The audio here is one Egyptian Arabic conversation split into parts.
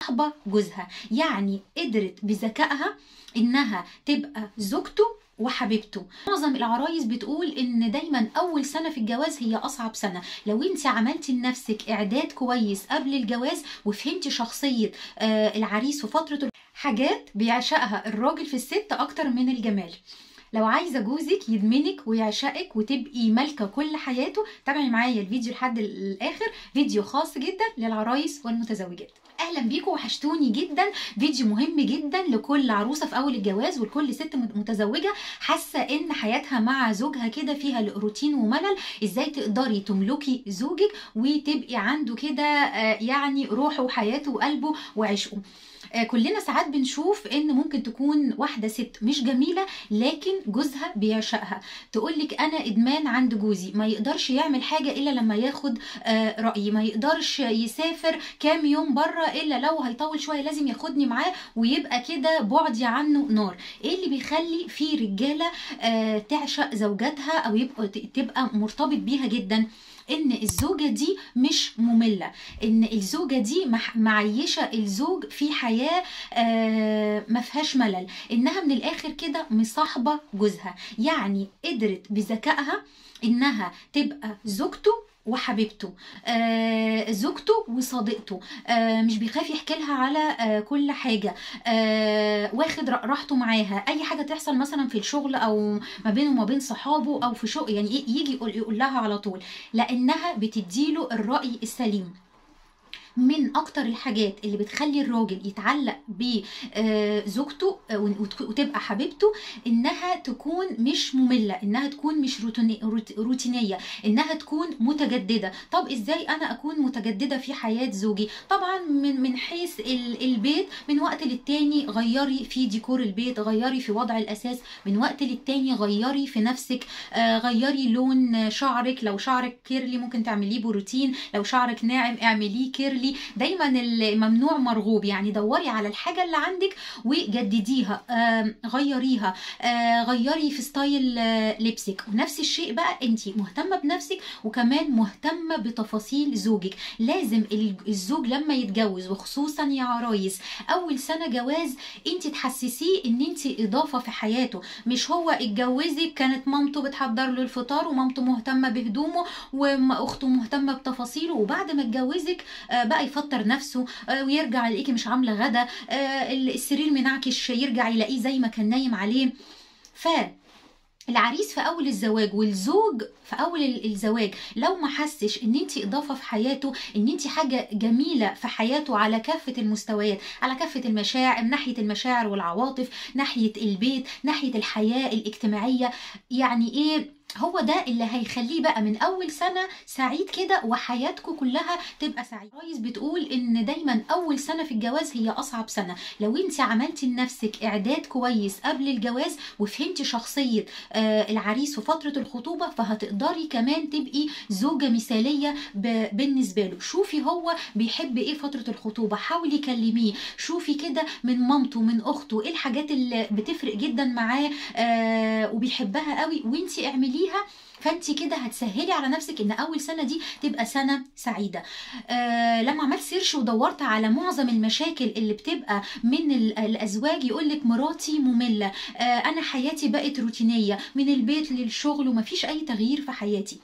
صاحبة جوزها يعني قدرت بذكائها انها تبقى زوجته وحبيبته معظم العرايس بتقول ان دايما اول سنه في الجواز هي اصعب سنه لو انت عملتي لنفسك اعداد كويس قبل الجواز وفهمتي شخصيه آه العريس في فتره حاجات بيعشقها الراجل في الست اكتر من الجمال لو عايزه جوزك يدمنك ويعشقك وتبقي مالكه كل حياته تابعي معايا الفيديو لحد الاخر فيديو خاص جدا للعرايس والمتزوجات اهلا بيكم وحشتوني جدا فيديو مهم جدا لكل عروسه في اول الجواز ولكل ست متزوجه حاسه ان حياتها مع زوجها كده فيها روتين وملل ازاي تقدري تملكي زوجك وتبقي عنده كده يعني روحه وحياته وقلبه وعشقه كلنا ساعات بنشوف ان ممكن تكون واحده ست مش جميله لكن جوزها بيعشقها تقولك انا ادمان عند جوزي ما يقدرش يعمل حاجه الا لما ياخد رايي ما يقدرش يسافر كام يوم بره الا لو هيطول شويه لازم ياخدني معاه ويبقى كده بعدي عنه نار ايه اللي بيخلي في رجاله تعشق زوجاتها او يبقى تبقى مرتبط بيها جدا ان الزوجه دي مش ممله ان الزوجه دي معيشه الزوج في حياه آه ما فيهاش ملل انها من الاخر كده مصاحبه جوزها يعني قدرت بذكائها انها تبقى زوجته وحبيبته آه زوجته وصديقته آه مش بيخاف يحكي لها على آه كل حاجه آه واخد راحته معاها اي حاجه تحصل مثلا في الشغل او ما بينه وما بين صحابه او في شغل يعني يجي يقول, يقول لها على طول لانها بتديله الراي السليم من اكتر الحاجات اللي بتخلي الراجل يتعلق بزوجته وتبقى حبيبته انها تكون مش ممله انها تكون مش روتينيه انها تكون متجدده طب ازاي انا اكون متجدده في حياه زوجي طبعا من من حيث البيت من وقت للتاني غيري في ديكور البيت غيري في وضع الاساس من وقت للتاني غيري في نفسك غيري لون شعرك لو شعرك كيرلي ممكن تعمليه بروتين لو شعرك ناعم اعمليه كيرلي دايما الممنوع مرغوب يعني دوري على الحاجه اللي عندك وجدديها آه غيريها آه غيري في ستايل آه لبسك ونفس الشيء بقى انت مهتمه بنفسك وكمان مهتمه بتفاصيل زوجك لازم الزوج لما يتجوز وخصوصا يا عرايس اول سنه جواز انت تحسسيه ان انت اضافه في حياته مش هو اتجوزك كانت مامته بتحضر له الفطار ومامته مهتمه بهدومه واخته مهتمه بتفاصيله وبعد ما اتجوزك بقى يفطر نفسه ويرجع يلاقيكي مش عامله غدا السرير منعكش يرجع يلاقيه زي ما كان نايم عليه ف العريس في اول الزواج والزوج في اول الزواج لو ما حسش ان انت اضافه في حياته ان انت حاجه جميله في حياته على كافه المستويات على كافه المشاعر ناحيه المشاعر والعواطف ناحيه البيت ناحيه الحياه الاجتماعيه يعني ايه هو ده اللي هيخليه بقى من اول سنه سعيد كده وحياتكم كلها تبقى سعيده رايس بتقول ان دايما اول سنه في الجواز هي اصعب سنه لو انت عملتي لنفسك اعداد كويس قبل الجواز وفهمتي شخصيه آه العريس في فتره الخطوبه فهتقدري كمان تبقي زوجه مثاليه بالنسبه له شوفي هو بيحب ايه فتره الخطوبه حاولي كلميه شوفي كده من مامته من اخته ايه الحاجات اللي بتفرق جدا معاه آه وبيحبها قوي وانت اعمليها فانت كده هتسهلي على نفسك ان اول سنه دي تبقى سنه سعيده آه لما عملت سيرش ودورت على معظم المشاكل اللي بتبقى من الازواج يقولك مراتي ممله آه انا حياتي بقت روتينيه من البيت للشغل ومفيش اي تغيير في حياتي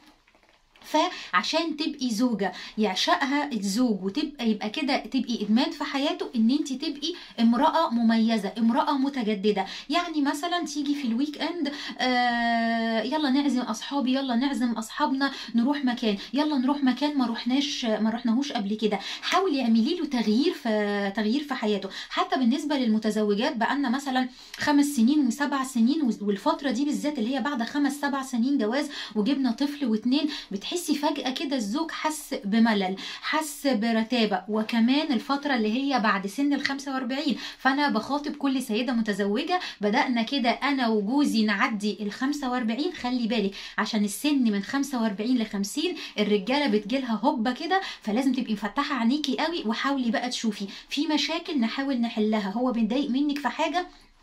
فعشان تبقي زوجه يعشقها الزوج وتبقى يبقى كده تبقي ادمان في حياته ان انت تبقي امراه مميزه امراه متجدده يعني مثلا تيجي في الويك اند آه يلا نعزم اصحابي يلا نعزم اصحابنا نروح مكان يلا نروح مكان ما رحناش ما رحناهوش قبل كده حاولي اعملي له تغيير في تغيير في حياته حتى بالنسبه للمتزوجات بقالنا مثلا خمس سنين وسبع سنين والفتره دي بالذات اللي هي بعد خمس سبع سنين جواز وجبنا طفل واتنين بتحسي تحسي فجأة كده الزوج حس بملل حس برتابة وكمان الفترة اللي هي بعد سن ال 45 فأنا بخاطب كل سيدة متزوجة بدأنا كده أنا وجوزي نعدي ال 45 خلي بالك عشان السن من 45 ل 50 الرجالة بتجيلها هوبة كده فلازم تبقي مفتحة عينيكي قوي وحاولي بقى تشوفي في مشاكل نحاول نحلها هو بيتضايق منك في حاجة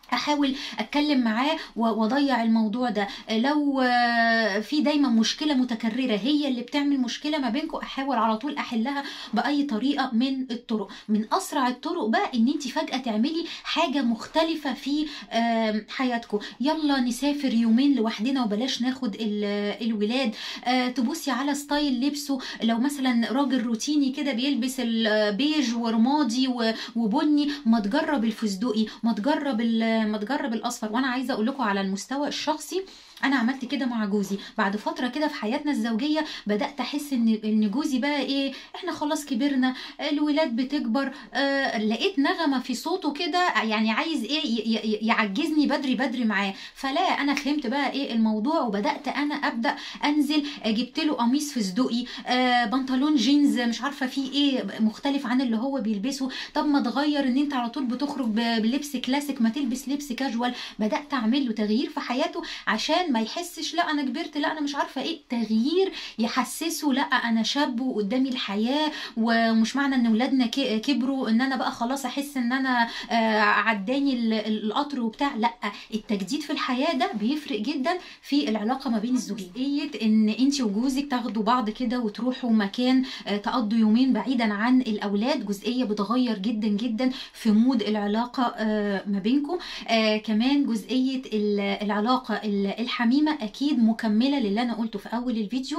احاول اتكلم معاه و- واضيع الموضوع ده لو آه، في دايما مشكله متكرره هي اللي بتعمل مشكله ما بينكم احاول على طول احلها باي طريقه من الطرق من اسرع الطرق بقى ان انت فجاه تعملي حاجه مختلفه في آم، حياتكم يلا نسافر يومين لوحدنا وبلاش ناخد ال- الولاد آه، تبصي على ستايل لبسه لو مثلا راجل روتيني كده بيلبس البيج ورمادي و- وبني ما تجرب الفستقي ما تجرب ال- ما تجرب الاصفر وانا عايزه اقول لكم على المستوى الشخصي انا عملت كده مع جوزي بعد فتره كده في حياتنا الزوجيه بدات احس ان ان جوزي بقى ايه احنا خلاص كبرنا الولاد بتكبر آه لقيت نغمه في صوته كده يعني عايز ايه ي- ي- يعجزني بدري بدري معاه فلا انا فهمت بقى ايه الموضوع وبدات انا ابدا انزل آه، جبت له قميص فستقي آه بنطلون جينز مش عارفه فيه ايه مختلف عن اللي هو بيلبسه طب ما تغير ان انت على طول بتخرج ب- بلبس كلاسيك ما تلبس لبس كاجوال بدات اعمل له تغيير في حياته عشان ما يحسش لا انا كبرت لا انا مش عارفه ايه تغيير يحسسه لا انا شاب وقدامي الحياه ومش معنى ان ولادنا ك- كبروا ان انا بقى خلاص احس ان انا آه، عداني ال- ال- القطر وبتاع لا التجديد في الحياه ده بيفرق جدا في العلاقه ما بين الزوجين جزئيه ان انت وجوزك تاخدوا بعض كده وتروحوا مكان آه، تقضوا يومين بعيدا عن الاولاد جزئيه بتغير جدا جدا في مود العلاقه آه، ما بينكم آه كمان جزئيه ال- العلاقه ال- الحميمه اكيد مكمله للي انا قلته في اول الفيديو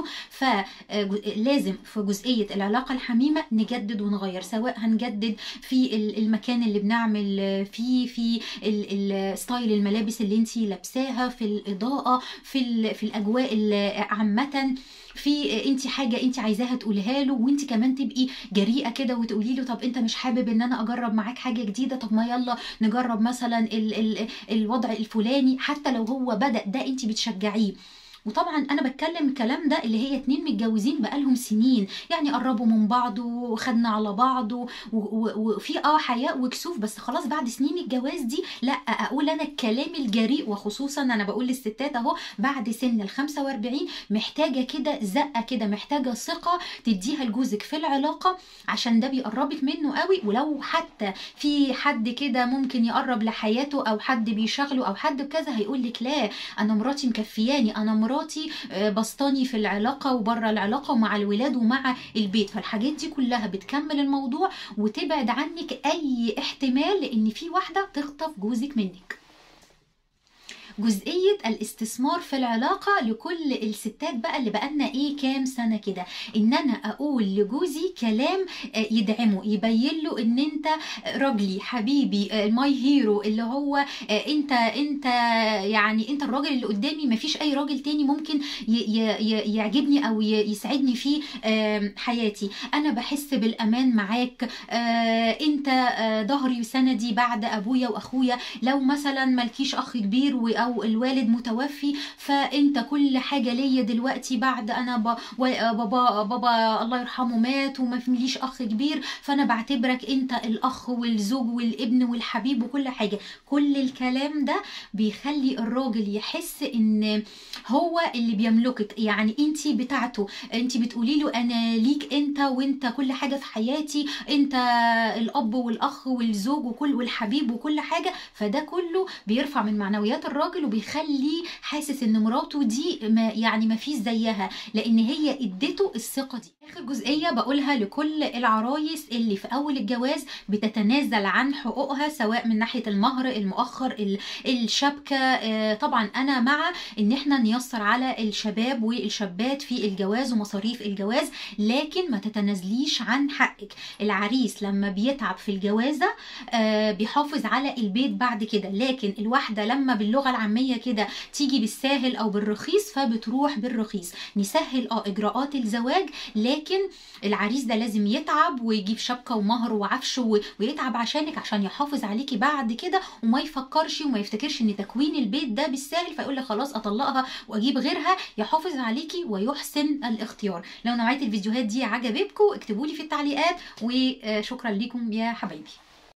فلازم في جزئيه العلاقه الحميمه نجدد ونغير سواء هنجدد في ال- المكان اللي بنعمل آه، فيه في ال- ال- ستايل الملابس اللي انتي لابساها في الاضاءه في ال- في الاجواء ال- عامه في انت حاجه انت عايزاها تقولها له وانت كمان تبقي جريئه كده وتقولي له طب انت مش حابب ان انا اجرب معاك حاجه جديده طب ما يلا نجرب مثلا ال ال الوضع الفلاني حتى لو هو بدا ده انت بتشجعيه وطبعا انا بتكلم الكلام ده اللي هي اتنين متجوزين بقالهم سنين يعني قربوا من بعض وخدنا على بعض و- و- وفي اه حياء وكسوف بس خلاص بعد سنين الجواز دي لا اقول انا الكلام الجريء وخصوصا انا بقول للستات اهو بعد سن ال 45 محتاجه كده زقه كده محتاجه ثقه تديها لجوزك في العلاقه عشان ده بيقربك منه قوي ولو حتى في حد كده ممكن يقرب لحياته او حد بيشغله او حد بكذا هيقول لك لا انا مراتي مكفياني انا مراتي آه، بسطاني في العلاقه وبره العلاقه ومع الولاد ومع البيت فالحاجات دي كلها بتكمل الموضوع وتبعد عنك اي احتمال لان في واحده تخطف جوزك منك جزئية الاستثمار في العلاقة لكل الستات بقى اللي بقالنا ايه كام سنة كده ان انا اقول لجوزي كلام آه، يدعمه يبين له ان انت راجلي حبيبي آه، ماي هيرو اللي هو آه، انت انت يعني انت الراجل اللي قدامي مفيش اي راجل تاني ممكن ي- ي- ي- يعجبني او ي- يسعدني في آم، حياتي انا بحس بالامان معاك آه، انت آه، ظهري وسندي بعد ابويا واخويا لو مثلا مالكيش اخ كبير و- او الوالد متوفي فانت كل حاجه ليا دلوقتي بعد انا ب... و- بابا بابا الله يرحمه مات وما فيليش اخ كبير فانا بعتبرك انت الاخ والزوج والابن والحبيب وكل حاجه كل الكلام ده بيخلي الراجل يحس ان هو اللي بيملكك يعني انت بتاعته انت بتقولي له انا ليك انت وانت كل حاجه في حياتي انت الاب والاخ والزوج وكل والحبيب وكل حاجه فده كله بيرفع من معنويات الراجل وبيخليه حاسس ان مراته دي ما يعني ما فيش زيها لان هي ادته الثقه دي اخر جزئيه بقولها لكل العرايس اللي في اول الجواز بتتنازل عن حقوقها سواء من ناحيه المهر المؤخر ال- الشبكه آه، طبعا انا مع ان احنا نيسر على الشباب والشابات في الجواز ومصاريف الجواز لكن ما تتنازليش عن حقك العريس لما بيتعب في الجوازه آه، بيحافظ على البيت بعد كده لكن الواحده لما باللغه العاميه كده تيجي بالساهل او بالرخيص فبتروح بالرخيص نسهل اه اجراءات الزواج لكن العريس ده لازم يتعب ويجيب شبكه ومهر وعفش و- ويتعب عشانك عشان يحافظ عليكي بعد كده وما يفكرش وما يفتكرش ان تكوين البيت ده بالساهل فيقول لك خلاص اطلقها واجيب غيرها يحافظ عليكي ويحسن الاختيار لو نوعيه الفيديوهات دي عجبتكم اكتبوا لي في التعليقات وشكرا لكم يا حبايبي